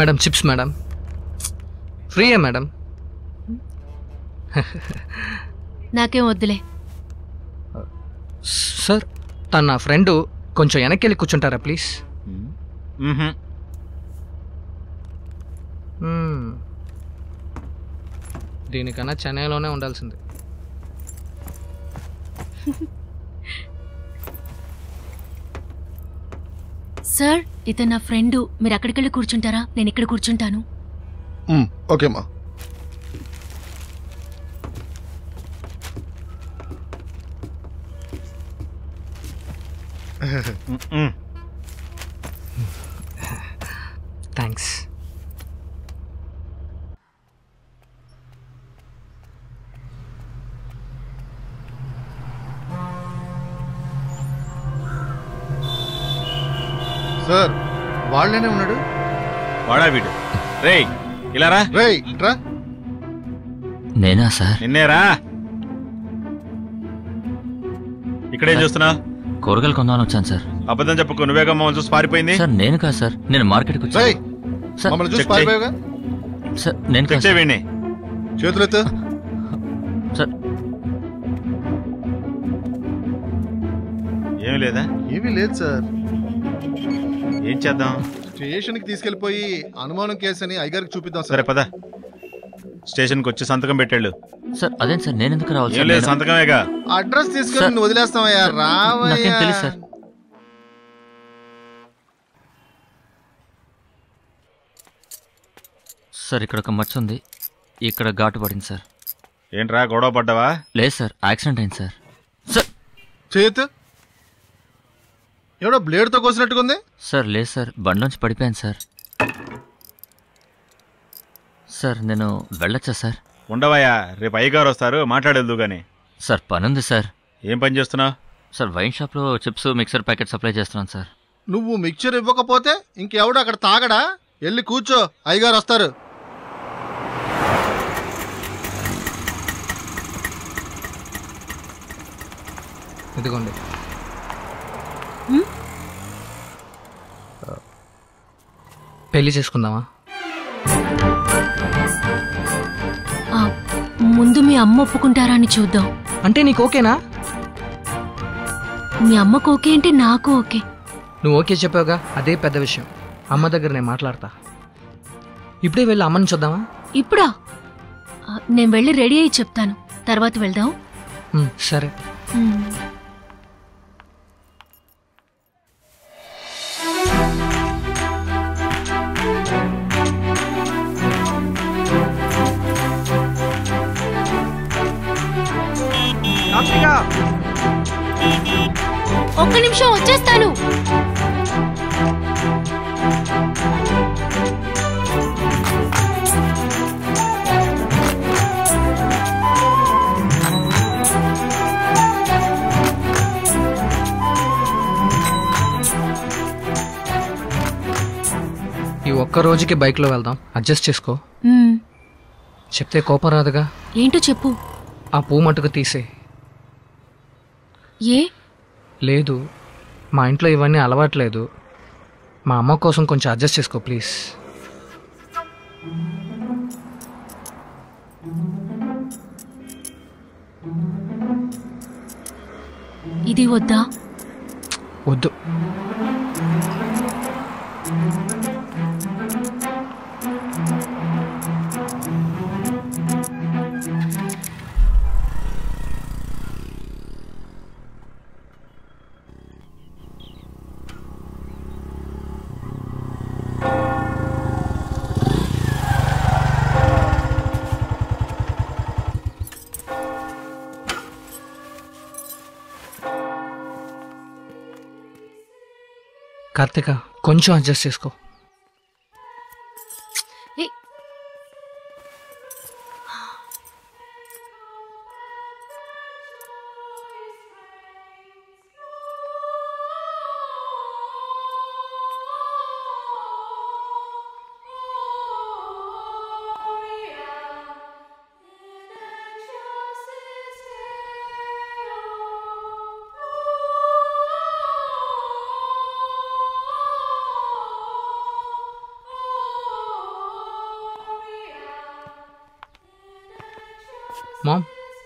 Madam chips madam ఫ్రీయే madam నాకేం వద్దులే సార్ తన నా ఫ్రెండ్ కొంచెం వెనక్కి వెళ్ళి కూర్చుంటారా ప్లీజ్ మ్మ్హ్మ్. మ్మ్. దీనికన్నా చెన్నైలోనే ఉండాల్సింది సార్ ఇతను నా ఫ్రెండ్ మీరు అక్కడికెళ్ళి కూర్చుంటారా నేను ఇక్కడ కూర్చుంటాను మ్, ఓకే అమ్మా మ్మ్. థ్యాంక్స్ సార్ వాళ్ళనే ఉన్నాడు వాడా వీడు రేయ్ ఇలా రా రేయ్ రా నేనా సార్ నిన్నేరా ఇక్కడేం చూస్తున్నావు కూరగాయలు కొందామని వచ్చాను సార్ అబద్ధం చెప్పకు నువ్వేగా మమ్మల్ని చూసి పారిపోయింది సార్ నేను కాదు సార్ నేను మార్కెట్కి రేయ్ వచ్చాను సార్ మమ్మల్ని చూసి చెక్ చేయి. పారిపోయావుగా సార్ నేను చెక్ కాదు చేయి సార్. వీడిని చేతులు ఎత్తు సార్ ఏమీ లేదా ఏమీ లేదు సార్ ఏం చేద్దాం స్టేషన్కి తీసుకెళ్లిపోయి అనుమానం కేసు అని అయ్యగారికి చూపిద్దాం సరే సార్ పద స్టేషన్కి వచ్చి సంతకం పెట్టాళ్ళు సార్ అదేం సార్ నేను ఎందుకు రావాలి ఏం సార్ లేదు నేను- సంతకమేగా అడ్రస్ తీసుకొని సార్, నిన్ను వదిలేస్తామయ్యా సార్, నాకేం రావయ్యా తెలియదు సార్. సార్ ఇక్కడ ఒక మచ్చ ఉంది ఇక్కడ ఘాటు పడింది సార్ ఏంట్రా గొడవ పడ్డావా లేదు సార్ యాక్సిడెంట్ అయింది సార్ సార్ చేతు ఎవడో బ్లేడ్తో కోసినట్టుగా ఉంది సార్ లేదు సార్ బండ్లోంచి పడిపోయాను సార్ సార్ నేను వెళ్ళొచ్చా సార్ ఉండవయ్యా రేపు అయ్యగారు వస్తారు మాట్లాడేదు గాని సార్ పని ఉంది సార్ ఏం పని చేస్తున్నావు సార్ వైన్ షాప్లో చిప్స్ మిక్సర్ ప్యాకెట్ సప్లై చేస్తున్నాను సార్ నువ్వు మిక్చర్ ఇవ్వకపోతే ఇంకెవడు అక్కడ తాగడా వెళ్ళి కూర్చో అయ్యగారు వస్తారు ఇదిగోండి మ్? పెళ్లి చేసుకుందామా ఆ, ముందు మీ అమ్మ ఒప్పుకుంటారా అని చూద్దాం అంటే నీకు ఓకేనా మీ అమ్మకు ఓకే అంటే నాకు ఓకే నువ్వు ఓకే చెప్పావుగా అదే పెద్ద విషయం అమ్మ దగ్గర నేను మాట్లాడతా ఇప్పుడే వెళ్ళి అమ్మని చూద్దామా ఇప్పుడా ఆ, నేను వెళ్ళి రెడీ అయ్యి చెప్తాను తర్వాత వెళ్దాం మ్, సరే మ్. ఒక్క నిమిషం వచ్చేస్తాను ఈ ఒక్క రోజుకి బైక్లో వెళ్దాం అడ్జస్ట్ చేసుకో మ్. చెప్తే కోపం రాదుగా ఏంటో చెప్పు ఆ పూ మటుకు తీసే ఏ లేదు మా ఇంట్లో ఇవన్నీ అలవాట్లేదు మా అమ్మ కోసం కొంచెం అడ్జస్ట్ చేసుకో ప్లీజ్ ఇది వద్దా వద్దు కార్తిక కొంచెం అడ్జస్ట్ చేసుకో ఏ, మామ్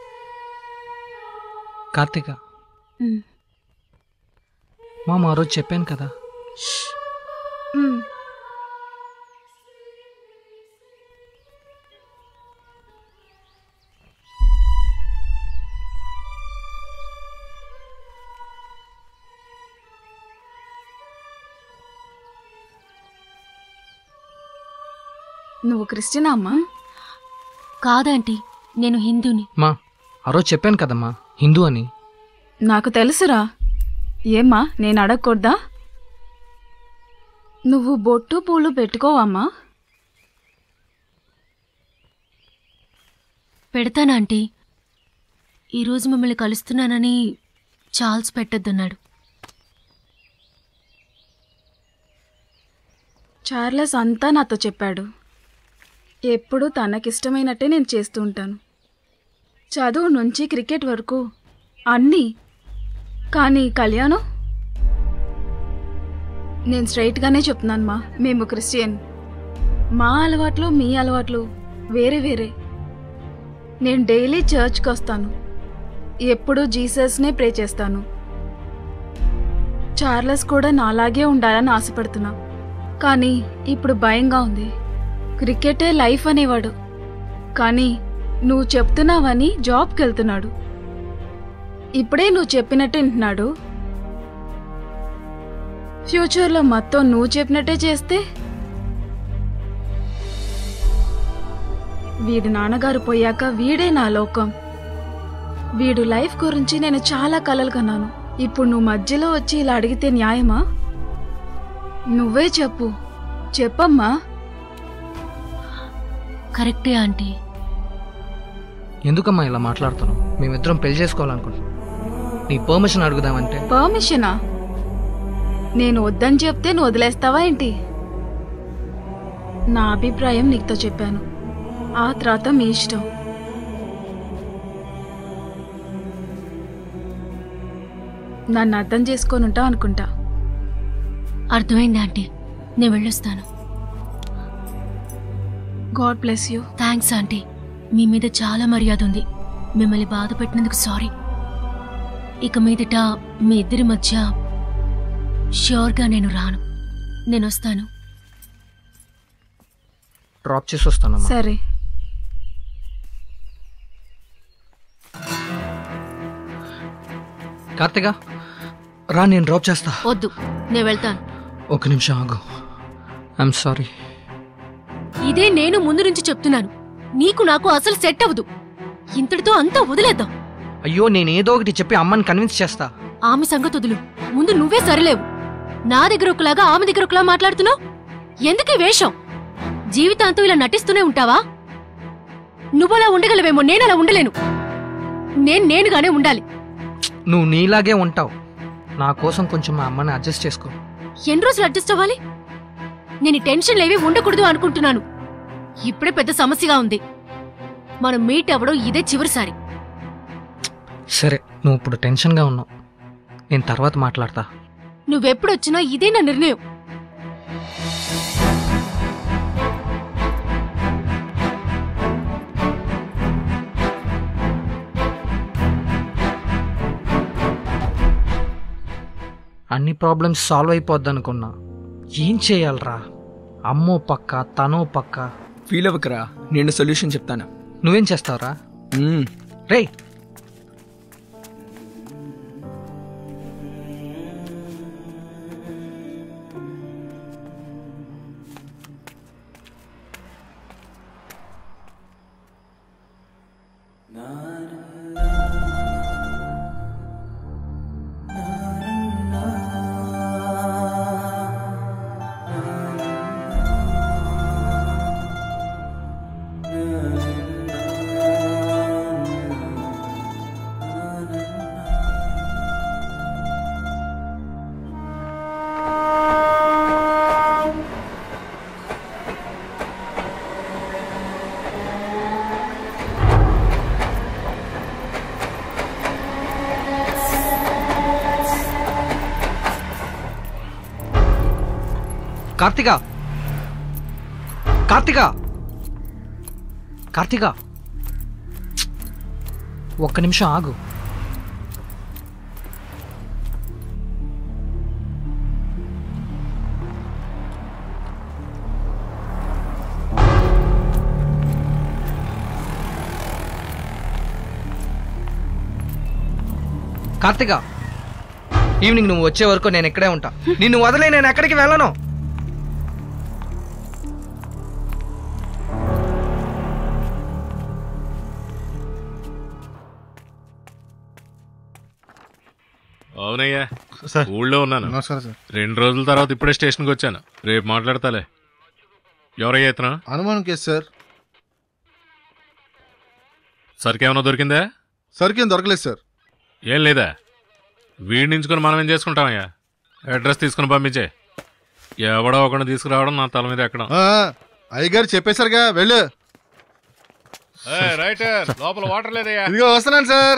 కార్తిక మ్. మామ్ ఆ రోజు చెప్పాను కదా మ్, నువ్వు క్రిస్టియనా అమ్మా కాదంటీ నేను హిందూని మా ఆ రోజు చెప్పాను కదమ్మా హిందూ అని నాకు తెలుసురా ఏమ్మా నేను అడగకూడదా నువ్వు బొట్టు పూలు పెట్టుకోవమ్మా పెడతానా ఆంటీ ఈరోజు మిమ్మల్ని కలుస్తున్నానని చార్ల్స్ పెట్టొద్దన్నాడు చార్లెస్ అంతా నాతో చెప్పాడు ఎప్పుడూ తనకిష్టమైనట్టే నేను చేస్తూ ఉంటాను చదువు నుంచి క్రికెట్ వరకు అన్నీ కానీ కళ్యాణం నేను స్ట్రైట్గానే చెప్తున్నాను మా మేము క్రిస్టియన్ మా అలవాట్లు మీ అలవాట్లు వేరే వేరే నేను డైలీ చర్చ్కి వస్తాను ఎప్పుడూ జీసస్నే ప్రే చేస్తాను చార్లెస్ కూడా నాలాగే ఉండాలని ఆశపడుతున్నా కానీ ఇప్పుడు భయంగా ఉంది క్రికెటే లైఫ్ అనేవాడు కానీ నువ్వు చెప్తున్నావని జాబ్కి వెళ్తున్నాడు ఇప్పుడే నువ్వు చెప్పినట్టు వింటున్నాడు ఫ్యూచర్లో మొత్తం నువ్వు చెప్పినట్టే చేస్తే వీడి నాన్నగారు పోయాక వీడే నా లోకం వీడు లైఫ్ గురించి నేను చాలా కలలు కన్నాను ఇప్పుడు నువ్వు మధ్యలో వచ్చి ఇలా అడిగితే న్యాయమా నువ్వే చెప్పు చెప్పమ్మా కరెక్టే ఆంటీ ఎందుకమ్మా ఇలా మాట్లాడుతున్నావు మేమిద్దరం పెళ్లి చేసుకోవాలనుకుంటున్నాం నీ పర్మిషన్ అడుగుదామంటే పర్మిషనా నేను వద్దని చెప్తే నువ్వు వదిలేస్తావా ఏంటి నా అభిప్రాయం నీతో చెప్పాను ఆ తర్వాత మీ ఇష్టం నన్ను అర్థం చేసుకొని ఉంటావు అనుకుంటా అర్థమైంది ఆంటీ నేను వెళ్ళొస్తాను God bless you thanks aunty మీ మీద చాలా మర్యాద ఉంది మిమ్మల్ని బాధ పెట్టినందుకు సారీ ఇక మీదట మీ ఇద్దరి మధ్య ష్యూర్గా నేను రాను నేను వస్తాను డ్రాప్ చేసి వస్తానమ్మా సరే కార్తిక రా నేను డ్రాప్ చేస్తా వద్దు నేను వెళ్తాను ఒక నిమిషం ఆగు ఐఎమ్ సారీ ఇదే నేను ముందు నుంచి చెప్తున్నాను నీకు నాకు అసలు సెట్ అవ్వదు ఇంతటితో అంతా వదిలేద్దాం అయ్యో నేను ఏదో ఒకటి చెప్పి అమ్మని కన్విన్స్ చేస్తా ఆమె సంగతి వదులు ముందు నువ్వే సరిలేవు నా దగ్గర ఒకలాగా ఆమె దగ్గర ఒకలా మాట్లాడుతున్నావు ఎందుకు ఈ వేషం జీవితాంతం ఇలా నటిస్తూనే ఉంటావా నువ్వలా ఉండగలవేమో నేను అలా ఉండలేను నేను నేనుగానే ఉండాలి నువ్వు నీలాగే ఉంటావు నా కోసం కొంచెం మా అమ్మని అడ్జస్ట్ చేసుకో ఎన్ని రోజులు అడ్జస్ట్ అవ్వాలి నేను ఈ టెన్షన్లు ఏవి ఉండకూడదు అనుకుంటున్నాను ఇప్పుడే పెద్ద సమస్యగా ఉంది మనం మీట్ అవ్వడం ఇదే చివరిసారి సరే నువ్వు ఇప్పుడు టెన్షన్గా ఉన్నావు నేను తర్వాత మాట్లాడతా నువ్వెప్పుడొచ్చినా ఇదే నా నిర్ణయం అన్ని ప్రాబ్లమ్స్ సాల్వ్ అయిపోద్ది అనుకున్నా ఏం చేయాలరా అమ్మో పక్క తనో పక్క ఫీల్ అవ్వకరా నేను సొల్యూషన్ చెప్తాను నువ్వేం చేస్తావురా మ్మ్. రేయ్ కార్తిక కార్తిక కార్తిక ఒక్క నిమిషం ఆగు కార్తిక ఈవినింగ్ నువ్వు వచ్చే వరకు నేను ఇక్కడే ఉంటా నిన్ను వదిలే నేను ఎక్కడికి వెళ్ళను అవునయ్యా సార్ ఊళ్ళో ఉన్నాను నమస్కారం సార్ రెండు రోజుల తర్వాత ఇప్పుడే స్టేషన్కి వచ్చాను రేపు మాట్లాడతాలే ఎవరయ్యా ఇతను అనుమానం కేసు సార్ సరికేమన్నా దొరికిందా సరికేం దొరకలేదు సార్ ఏం లేదా వీడి నుంచుకొని మనం ఏం చేసుకుంటామయ్యా అడ్రస్ తీసుకుని పంపించే ఎవడో ఒకటి తీసుకురావడం నా తల మీద ఎక్కడం ఆ, అయ్యగారు చెప్పేశారుగా వెళ్ళు రైట్ లోపల వాటర్ లేదయ్యా ఇదిగో వస్తున్నాను సార్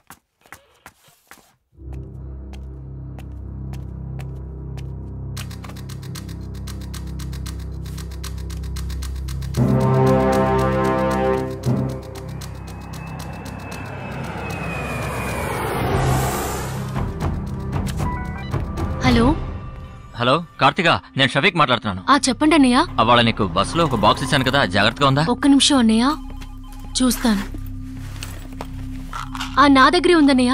హలో హలో కార్తిక నేను షఫీక్ మాట్లాడుతున్నాను ఆ చెప్పండి అన్నయ్య అవాళ నీకు బస్సులో ఒక బాక్స్ ఇచ్చాను కదా జాగ్రత్తగా ఉందా ఒక్క నిమిషం అన్నయ్య చూస్తాను ఆ నా దగ్గరే ఉందన్నయ్య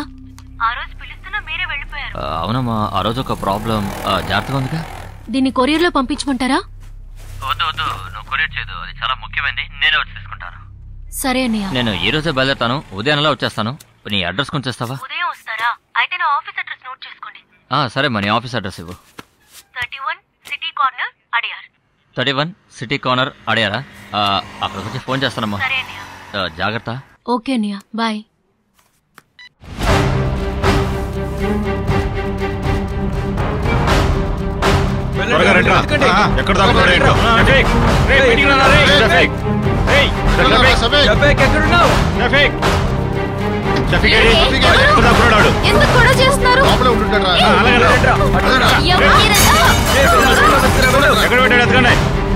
ఆ, అవునమ్మా ఆ రోజు ఒక ప్రాబ్లం ఆ, జాగ్రత్తగా ఉందిగా దీన్ని కొరియర్లో పంపించమంటారా వద్దు వద్దు నువ్వు కొరియర్ చేయదు అది చాలా ముఖ్యమైనది నేనే వచ్చి తీసుకుంటాను సరే అన్నయ్య నేను ఈ రోజే బయలుదేరుతాను ఉదయాన్నే వచ్చేస్తాను నీ అడ్రస్ కొంచెం ఇస్తావా ఉదయం వస్తారా అయితే నా ఆఫీస్ అడ్రస్ నోట్ చేసుకోండి ఆ, సరే మా నీ ఆఫీస్ అడ్రస్ ఇవ్వు thirty one city corner Adyar thirty one city corner అడియారా ఆ, అక్కడికి వచ్చి ఫోన్ చేస్తానమ్మా సరే అన్నయ్య ఆ, జాగ్రత్త ఓకే అన్నయ్య బాయ్ త్వరగా రండి రా. ఆ, ఎక్కడ దాక్కున్నాడు ఏంటో. షఫీక్, రేయ్, బయటికి రా, రేయ్, షఫీక్. రేయ్, షఫీక్, షఫీక్. షఫీక్ ఏడి? ఎక్కడ దాక్కున్నాడు వాడు? ఎందుకు కూడా చేస్తున్నారు లోపలే ఉంటుంటాడు రా. ఆ, అలాగే రా. ఎవరు మీరంతా? ఎక్కడ పెట్టాడు ఎత్తుకండి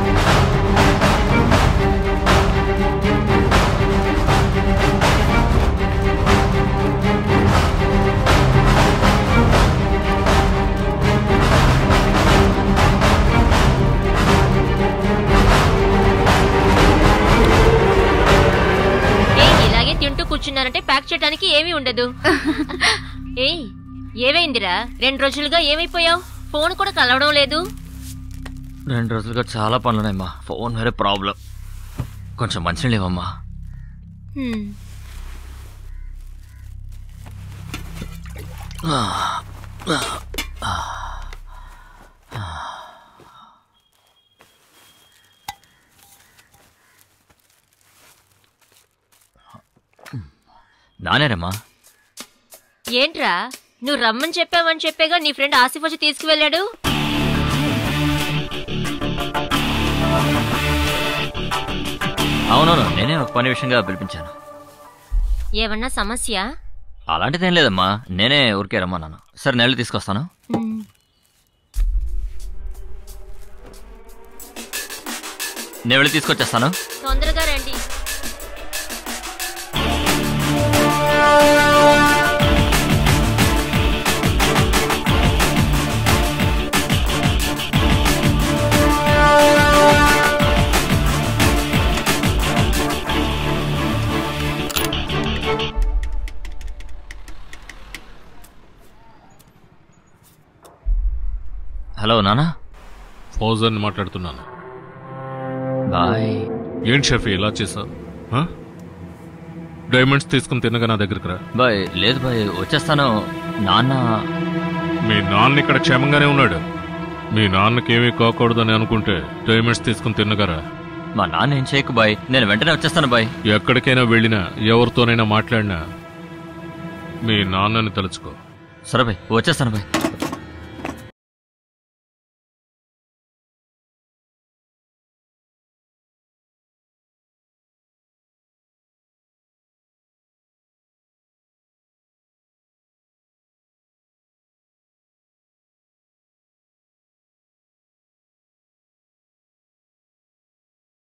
ఏయ్ ఇలాగే తింటూ కూర్చున్నారంటే ప్యాక్ చేయడానికి ఏమీ ఉండదు ఏయ్ ఏమైందిరా రెండు రోజులుగా ఏమైపోయావు ఫోన్ కూడా కలవడం లేదు రెండు రోజులుగా చాలా పనులున్నాయమ్మా ఫోన్ వేరే ప్రాబ్లం కొంచెం మంచి లేవమ్మా హ్మ్. నానేరమ్మా ఏంట్రా నువ్వు రమ్మని చెప్పావని చెప్పేగా నీ ఫ్రెండ్ ఆసిఫ్ వచ్చి తీసుకువెళ్ళాడు అవునవును నేనే ఒక పని విషయంగా పిలిపించాను ఏమన్నా సమస్య అలాంటిదేం లేదమ్మా నేనే ఊరికే రమ్మన్నాను సరే నెల్లు తీసుకొస్తాను హ్మ్. నేను వెళ్ళి తీసుకొచ్చేస్తాను తొందరగా రండి హలో నానా ఫౌజన్ మాట్లాడుతున్నాను బాయ్ ఏంటి షఫీ ఇలా చేసావు డైమండ్స్ తీసుకుని తిన్నగా నా దగ్గరికి రా బాయ్ లేదు బాయ్ వచ్చేస్తాను నాన్న మీ నాన్న ఇక్కడ క్షేమంగానే ఉన్నాడు మీ నాన్నకి ఏమీ కాకూడదని అనుకుంటే డైమండ్స్ తీసుకుని తిన్నగరా మా నాన్న ఏం చేయకు బాయ్ నేను వెంటనే వచ్చేస్తాను బాయ్ ఎక్కడికైనా వెళ్ళినా ఎవరితోనైనా మాట్లాడినా మీ నాన్నని తలుచుకో సరే బాయ్ వచ్చేస్తాను బాయ్